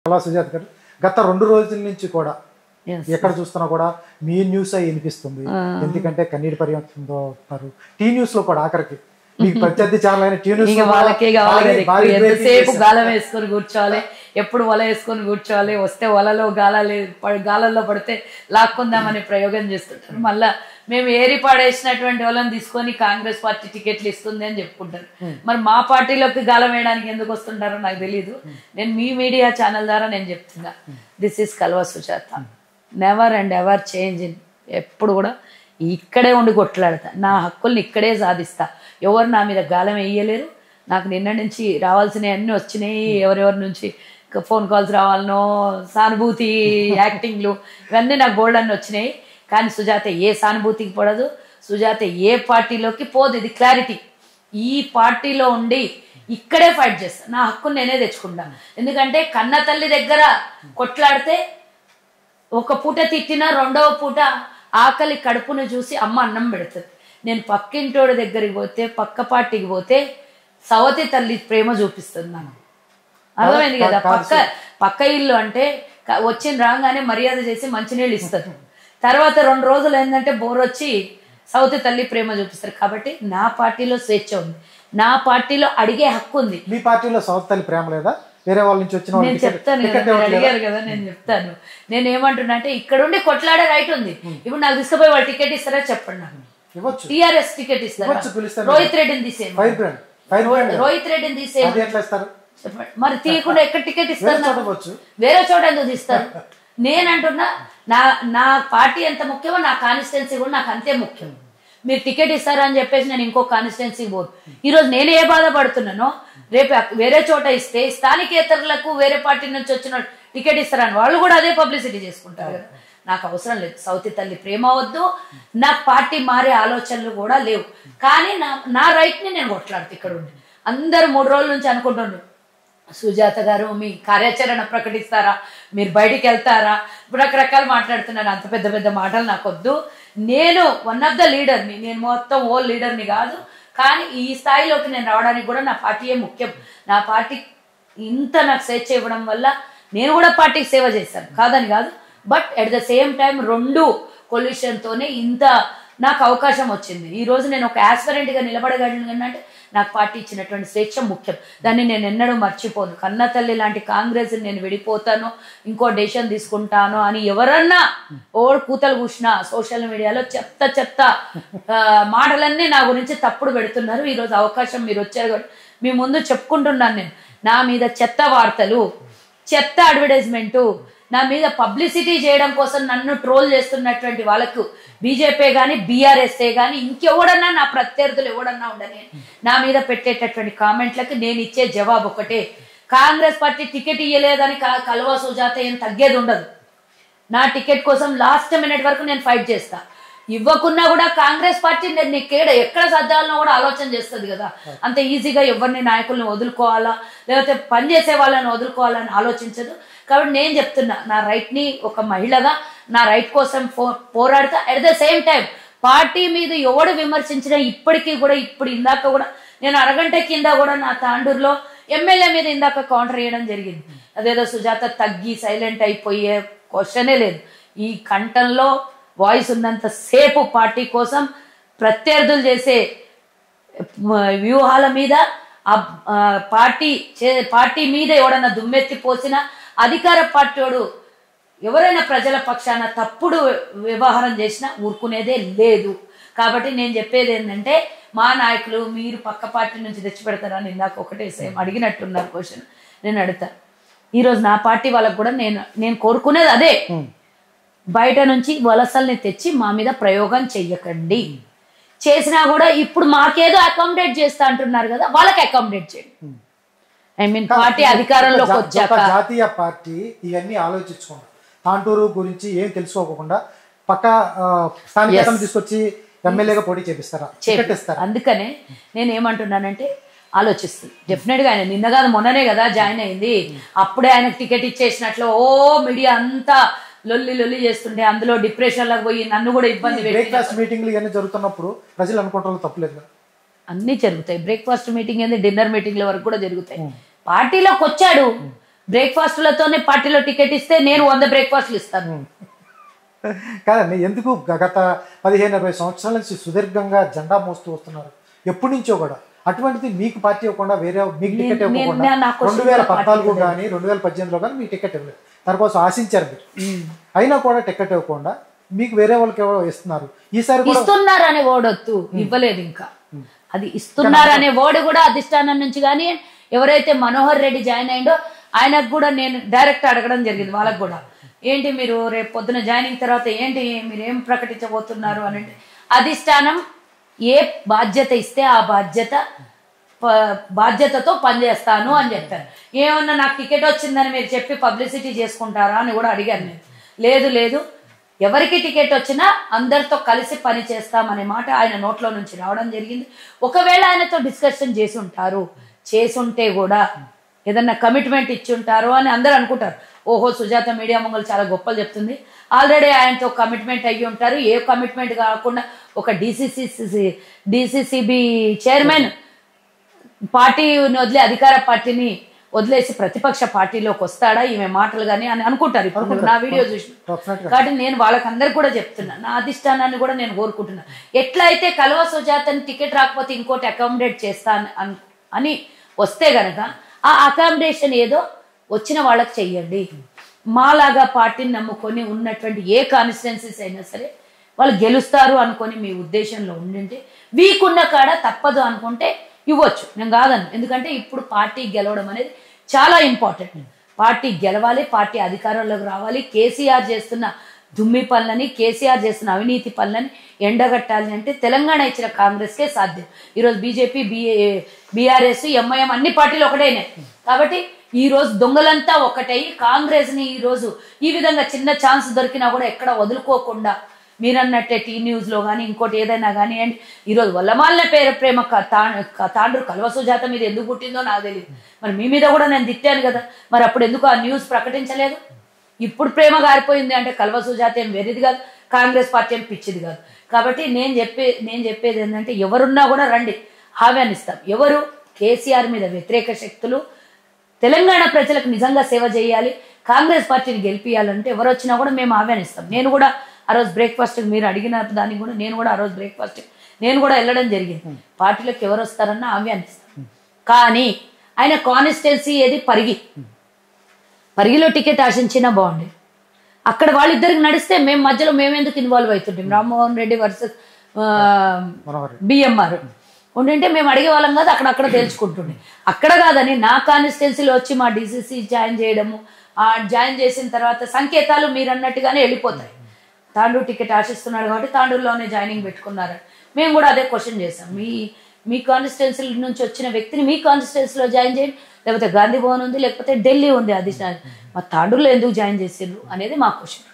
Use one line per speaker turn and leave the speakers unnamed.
అలా సుజాత గారు గత రెండు రోజుల నుంచి కూడా
Yes.
ఎక్కడ చూస్తున్నా కూడా మీ న్యూస్ అయి వినిపిస్తుంది ఎందుకంటే కన్నీటి పర్యంతంతో ఉన్నారు టీ న్యూస్ లో కూడా ఆఖరికి మీకు ప్రత్యర్థి ఛానల్ అయిన టీ న్యూస్
ఇక వాళ్ళకే కావాలి కదా ఎక్కువ. ఎంతసేపు గాలం వేసుకొని కూర్చోవాలి ఎప్పుడు వల వేసుకొని కూర్చోవాలి వస్తే వలలో గాలాలు ప- గాలల్లో పడితే లాక్కుందామనే ప్రయోగం చేస్తుంటారు మళ్ళా మేము ఏరి పాడేసినటువంటి వాళ్ళని తీసుకొని కాంగ్రెస్ పార్టీ టికెట్లు ఇస్తుంది అని చెప్పుకుంటారు మరి మా పార్టీలోకి గాలం వేయడానికి ఎందుకు వస్తుంటారో నాకు తెలియదు నేను మీ మీడియా ఛానల్ ద్వారా నేను చెప్తున్నా this is Kalva Sujatha never and ever change in ఎప్పుడు కూడా ఇక్కడే ఉండి కొట్లాడతా నా హక్కుల్ని ఇక్కడే సాధిస్తా ఎవరు నా మీద గాలం వేయలేరు నాకు నిన్న నుంచి రావాల్సినవి అన్నీ వచ్చినాయి ఎవరెవరి నుంచి ఫోన్ కాల్స్ రావాలనో సానుభూతి యాక్టింగ్లు ఇవన్నీ నాకు బోల్డ్ అన్నీ వచ్చినాయి కానీ సుజాత ఏ సానుభూతికి పడదు సుజాత ఏ పార్టీలోకి పోదు ఇది క్లారిటీ ఈ పార్టీలో ఉండి ఇక్కడే ఫైట్ చేస్తా నా హక్కుని నేనే తెచ్చుకుంటా ఎందుకంటే కన్న తల్లి దగ్గర కొట్లాడితే ఒక పూట తిట్టినా రెండవ పూట ఆకలి కడుపును చూసి అమ్మ అన్నం పెడుతుంది నేను పక్కింటోడి దగ్గరికి పోతే పక్క పార్టీకి పోతే సవతి తల్లి ప్రేమ చూపిస్తుంది నాకు అర్థమైంది కదా పక్క పక్క ఇల్లు అంటే క- వచ్చిన రాగానే మర్యాద చేసి మంచినీళ్ళు ఇస్తారు తర్వాత రెండు రోజులు ఏంటంటే బోర్ వచ్చి సౌతి తల్లి ప్రేమ చూపిస్తారు కాబట్టి నా పార్టీలో స్వేచ్ఛ ఉంది నా పార్టీలో అడిగే హక్కు ఉంది
మీ పార్టీలో సౌత్ తల్లి ప్రేమ లేదా వేరే వాళ్ళ నుంచి వచ్చిన
నేను
వాళ్ళకి టికెట్-
చెప్తాను కదా
టికెట్
మీరు
ఇవ్వట్లేదా?
అడిగారు కదా నేను చెప్తాను నేను ఏమంటున్నా అంటే ఇక్కడ ఉండి కొట్లాడే రైట్ ఉంది ఇప్పుడు నాకు తీసుకుపోయి వాళ్ళు టికెట్ ఇస్తారా చెప్పండి నాకు
ఇవ్వచ్చు
టీఆర్ఎస్ టికెట్ ఇస్తారా
ఇవ్వచ్చు, పిలుస్తాను.
రోహిత్ రెడ్డిని తీసేయండి
fire brand fire brand
Rohit రెడ్డిని తీసేయండి
అది ఎట్లా ఇస్తారు
చెప్పండి మరి తీయకుండా ఎక్కడ టికెట్ ఇస్తారు
వేరే చోట
నాకు?
ఇవ్వచ్చు.
వేరే చోట ఎందుకు తీస్తారు నేనంటున్నా నా నా పార్టీ ఎంత ముఖ్యమో నా కాన్స్టిట్యున్సీ కూడా నాకు అంతే ముఖ్యం మీరు టికెట్ ఇస్తారని చెప్పేసి నేను ఇంకో కాన్స్టిట్యున్సీకి పోను ఈరోజు నేను ఏ బాధపడుతున్నానో రేపు అక్- వేరే చోట ఇస్తే స్థానికేతరులకు వేరే పార్టీ నుంచి వచ్చిన వాళ్ళు టికెట్ ఇస్తారని వాళ్ళు కూడా అదే పబ్లిసిటీ చేసుకుంటారు కదా నాకు అవసరం లేదు సౌతి తల్లి ప్రేమ వద్దు నా పార్టీ మారే ఆలోచనలు కూడా లేవు కానీ నా నా రైట్ ని నేను కొట్లాడుతా ఇక్కడ ఉండి అందరు మూడు రోజుల నుంచి అనుకుంటున్నారు సుజాత గారు మీ కార్యాచరణ ప్రకటిస్తారా మీరు బయటికి వెళ్తారా ఇప్పుడు రకరకాలు మాట్లాడుతున్నారు అంత పెద్ద పెద్ద మాటలు నాకు వద్దు నేను వన్ ఆఫ్ ద లీడర్ని నేను మొత్తం ఓల్ లీడర్ని కాదు కానీ ఈ స్థాయిలోకి నేను రావడానికి కూడా నా పార్టీయే ముఖ్యం నా పార్టీ ఇంత నాకు స్వేచ్ఛ ఇవ్వడం వల్ల నేను కూడా పార్టీకి సేవ చేశాను కాదని కాదు but at the same time రెండు కొల్యూషన్తోనే ఇంత నాకు అవకాశం వచ్చింది ఈ రోజు నేను ఒక ఆస్పరెంట్గా నిలబడగలను అంటే నాకు పార్టీ ఇచ్చినటువంటి స్వేచ్ఛ ముఖ్యం దాన్ని నేను ఎన్నడూ మర్చిపోను కన్న తల్లి లాంటి కాంగ్రెస్ నేను విడిపోతాను ఇంకో డెసిషన్ తీసుకుంటాను అని ఎవరన్నా ఓ కూతలు కూసినా సోషల్ మీడియాలో చెత్త చెత్త ఆ, మాటలన్నీ నా గురించి తప్పుడు పెడుతున్నారు ఈ రోజు అవకాశం మీరు వచ్చారు కాబట్టి మీ ముందు చెప్పుకుంటున్నాను నేను నా మీద చెత్త వార్తలు చెత్త అడ్వర్టైజ్మెంటు నా మీద పబ్లిసిటీ చేయడం కోసం నన్ను ట్రోల్ చేస్తున్నటువంటి వాళ్ళకు బీజేపీ కానీ బీఆర్ఎస్ఏ కానీ ఇంకెవడన్నా నా ప్రత్యర్థులు ఎవడన్నా ఉండని నా మీద పెట్టేటటువంటి కామెంట్లకు నేను ఇచ్చే జవాబు ఒకటే కాంగ్రెస్ పార్టీ టికెట్ ఇయ్యలేదని క- కల్వా సుజాత ఏం తగ్గేది ఉండదు నా టికెట్ కోసం లాస్ట్ మినిట్ వరకు నేను ఫైట్ చేస్తా ఇవ్వకున్నా కూడా కాంగ్రెస్ పార్టీ నేను ఎక్కడ ఎక్కడ సర్దాలనో కూడా ఆలోచన చేస్తుంది కదా అంత ఈజీగా ఎవరిని నాయకుల్ని వదులుకోవాలా లేకపోతే పనిచేసే వాళ్ళని వదులుకోవాలని ఆలోచించదు కాబట్టి నేను చెప్తున్నా నా రైట్ ని ఒక మహిళగా నా రైట్ కోసం పో- పోరాడతా at the same time party మీద ఎవడు విమర్శించినా ఇప్పటికీ కూడా ఇప్పుడు ఇందాక కూడా నేను అరగంట కింద కూడా నా తాండూరులో ఎమ్మెల్యే మీద ఇందాక కౌంటర్ చేయడం జరిగింది అదేదో సుజాత తగ్గి సైలెంట్ అయిపోయే క్వశ్చనే లేదు ఈ కంఠంలో వాయిస్ ఉన్నంత సేపు పార్టీ కోసం ప్రత్యర్థులు చేసే మ- వ్యూహాల మీద ఆ ఆ, పార్టీ చే- పార్టీ మీద ఎవడన్నా దుమ్మెత్తి పోసిన అధికార పార్టీ వాడు ఎవరైనా ప్రజల పక్షాన తప్పుడు వ్యవహారం చేసినా ఊరుకునేదే లేదు కాబట్టి నేను చెప్పేది ఏంటంటే మా నాయకులు మీరు పక్క పార్టీ నుంచి తెచ్చి పెడతారని ఇందాక ఒకటే సేమ్ అడిగినట్టున్నారు క్వశ్చన్ నేను అడుగుతా ఈరోజు నా పార్టీ వాళ్ళకు కూడా నేను నేను కోరుకునేది అదే బయట నుంచి వలసల్ని తెచ్చి మా మీద ప్రయోగం చెయ్యకండి చేసినా కూడా ఇప్పుడు మాకేదో అకామిడేట్ చేస్తా అంటున్నారు కదా వాళ్ళకి అకామిడేట్ చేయండి ఐ మీన్ పార్టీ అధికారంలోకి
ఒక జా-
వచ్చాక
ఒక జాతీయ పార్టీ ఇవన్నీ ఆలోచించకుండా తాంటూరు గురించి ఏం తెలుసుకోకుండా పక్క ఆ, స్థానికేతను తీసుకొచ్చి ఎమ్మెల్యేగా పోటీ చేపిస్తారా టికెట్ ఇస్తారా
అందుకనే నేను ఏమంటున్నానంటే ఆలోచిస్తుంది డెఫినెట్ గా ఆయన నిన్న కాదు మొన్ననే కదా జాయిన్ అయింది అప్పుడే ఆయనకు టికెట్ ఇచ్చేసినట్లు ఓ మీడియా అంతా లొల్లి లొల్లి చేస్తుంటే అందులో డిప్రెషన్ లకు పోయి నన్ను కూడా ఇబ్బంది పెట్టి
బ్రేక్ఫాస్ట్ మీటింగ్లు ఇవన్నీ జరుగుతున్నప్పుడు ప్రజలు అనుకుంటారు తప్పులేదు కదా
అన్ని జరుగుతాయి బ్రేక్ఫాస్ట్ మీటింగ్ ఏంది డిన్నర్ మీటింగ్ల వరకు కూడా జరుగుతాయి పార్టీలోకి వచ్చాడు బ్రేక్ఫాస్ట్లతోనే పార్టీలో టికెట్ ఇస్తే నేను వంద బ్రేక్ఫాస్ట్లు ఇస్తాను
కాదండి ఎందుకు గత పదిహేను ఇరవై సంవత్సరాల నుంచి సుదీర్ఘంగా జెండా మోస్తూ వస్తున్నారు ఎప్పటి నుంచో కూడా అటువంటిది మీకు పార్టీ ఇవ్వకుండా వేరే మీకు టికెట్
నేను-
ఇవ్వకుండా
నేను- నా question
రెండు వేల
కూడా
పద్నాలుగు కానీ రెండు వేల పద్దెనిమిదిలో కానీ మీకు టికెట్ ఇవ్వలేదు దానికోసం ఆశించారు మీరు అయినా కూడా టికెట్ ఇవ్వకుండా మీకు వేరే వాళ్ళకి ఎవరో ఇస్తున్నారు ఈసారి కూడా
ఇస్తున్నారు అనే ఓడొద్దు ఇవ్వలేదు ఇంకా అది ఇస్తున్నారు అనే ఓడి కూడా అధిష్టానం నుంచి కానీ ఎవరైతే మనోహర్ రెడ్డి జాయిన్ అయిండో ఆయనకు కూడా నేను డైరెక్ట్ అడగడం జరిగింది వాళ్ళకు కూడా ఏంటి మీరు రేపు పొద్దున జాయినింగ్ తర్వాత ఏంటి మీరు ఏం ప్రకటించబోతున్నారు అని అంటే అధిష్టానం ఏ బాధ్యత ఇస్తే ఆ బాధ్యత ప- బాధ్యతతో పనిచేస్తాను అని చెప్పారు ఏమన్నా నాకు టికెట్ వచ్చిందని మీరు చెప్పి పబ్లిసిటీ చేసుకుంటారా అని కూడా అడిగాను నేను లేదు లేదు ఎవరికి టికెట్ వచ్చినా అందరితో కలిసి పని చేస్తామనే మాట ఆయన నోట్లో నుంచి రావడం జరిగింది ఒకవేళ ఆయనతో డిస్కషన్ చేసి ఉంటారు చేసి ఉంటే కూడా ఏదన్నా కమిట్మెంట్ ఇచ్చి ఉంటారు అని అందరూ అనుకుంటారు ఓహో సుజాత మీడియా ముంగలు చాలా గొప్పలు చెప్తుంది ఆల్రెడీ ఆయనతో కమిట్మెంట్ అయ్యి ఉంటారు ఏ కమిట్మెంట్ కాకుండా ఒక డిసిసి డిసిసిబి చైర్మన్ పార్టీని వదిలే అధికార పార్టీని వదిలేసి ప్రతిపక్ష పార్టీలోకి వస్తాడా ఈమె మాటలు కానీ అని అనుకుంటారు ఇప్పుడు నా వీడియో చూసి
Definitely.
కాబట్టి నేను వాళ్ళకందరికి కూడా చెప్తున్నా నా అధిష్టానాన్ని కూడా నేను కోరుకుంటున్నా ఎట్లా అయితే కలవ సుజాతని టికెట్ రాకపోతే ఇంకోటి అకామిడేట్ చేస్తా అని- అన్- అని వస్తే గనక ఆ అకామిడేషన్ ఏదో వచ్చిన వాళ్ళకి చెయ్యండి మాలాగా పార్టీని నమ్ముకొని ఉన్నటువంటి ఏ కాన్స్టిట్యున్సీస్ అయినా సరే వాళ్ళు గెలుస్తారు అనుకొని మీ ఉద్దేశంలో ఉండింటే వీకున్న కాడ తప్పదు అనుకుంటే ఇవ్వచ్చు నేను కాదను ఎందుకంటే ఇప్పుడు పార్టీ గెలవడం అనేది చాలా ఇంపార్టెంట్ పార్టీ గెలవాలి పార్టీ అధికారంలోకి రావాలి కేసీఆర్ చేస్తున్న దుమ్మి పనులని కేసీఆర్ చేస్తున్న అవినీతి పనులని ఎండగట్టాలి అంటే తెలంగాణ ఇచ్చిన కాంగ్రెస్కే సాధ్యం ఈరోజు బీజేపీ బిఏ బీఆర్ఎస్ ఎంఐఎం అన్ని పార్టీలు ఒకటేనే కాబట్టి ఈ రోజు దొంగలంతా ఒకటై కాంగ్రెస్ ని ఈ రోజు ఈ విధంగా చిన్న ఛాన్స్ దొరికినా కూడా ఎక్కడ వదులుకోకుండా మీరన్నట్టే టీ న్యూస్ లో కానీ ఇంకోటి ఏదైనా కానివ్వండి ఈరోజు వల్లమాలిన పేరు ప్రేమ క- తా- క- తాండ్రు కల్వ సుజాత మీద ఎందుకు పుట్టిందో నాకు తెలియదు మరి మీ మీద కూడా నేను తిట్టాను కదా మరి అప్పుడు ఎందుకు ఆ న్యూస్ ప్రకటించలేదు ఇప్పుడు ప్రేమ గారిపోయింది అంటే కల్వ సుజాత ఏం వెరిది కాదు కాంగ్రెస్ పార్టీ ఏం పిచ్చిది కాదు కాబట్టి నేను చెప్పే నేను చెప్పేది ఏంటంటే ఎవరున్నా కూడా రండి ఆహ్వానిస్తాం ఎవరు కేసీఆర్ మీద వ్యతిరేక శక్తులు తెలంగాణ ప్రజలకు నిజంగా సేవ చేయాలి కాంగ్రెస్ పార్టీని గెలిపియాలంటే ఎవరు వచ్చినా కూడా మేము ఆహ్వానిస్తాం నేను కూడా ఆ రోజు బ్రేక్ఫాస్ట్ మీరు అడిగిన దానికి కూడా నేను కూడా ఆ రోజు బ్రేక్ఫాస్ట్ నేను కూడా వెళ్ళడం జరిగింది పార్టీలకు ఎవరు వస్తారన్నా ఆహ్వానిస్తాం కానీ ఆయన కాన్స్టిట్యున్సీ ఏది పరిగి పరిగిలో టికెట్ ఆశించినా బాగుండే అక్కడ వాళ్ళిద్దరికి నడిస్తే మేము మధ్యలో మేమెందుకు ఇన్వాల్వ్ అవుతుంటాం రామ్మోహన్ రెడ్డి వర్సెస్
మనోహర్
బిఎంఆర్ ఉండింటే మేము అడిగే వాళ్ళం కాదు అక్కడ అక్కడ తేల్చుకుంటుండే అక్కడ కాదని నా కాన్స్టిట్యున్సీలో వచ్చి మా డిసిసి జాయిన్ చేయడము ఆ జాయిన్ చేసిన తర్వాత సంకేతాలు మీరు అన్నట్టుగానే వెళ్ళిపోతాయి తాండూరు టికెట్ ఆశిస్తున్నాడు కాబట్టి తాండూరులోనే జాయినింగ్ పెట్టుకున్నారు మేము కూడా అదే క్వశ్చన్ చేసాం మీ మీ కాన్స్టిట్యున్సీ నుంచి వచ్చిన వ్యక్తిని మీ కాన్స్టిట్యున్సీలో జాయిన్ చేయండి లేకపోతే గాంధీ భవన్ ఉంది లేకపోతే ఢిల్లీ ఉంది అది మా తాండూరులో ఎందుకు జాయిన్ చేసిండ్రు అనేది మా క్వశ్చన్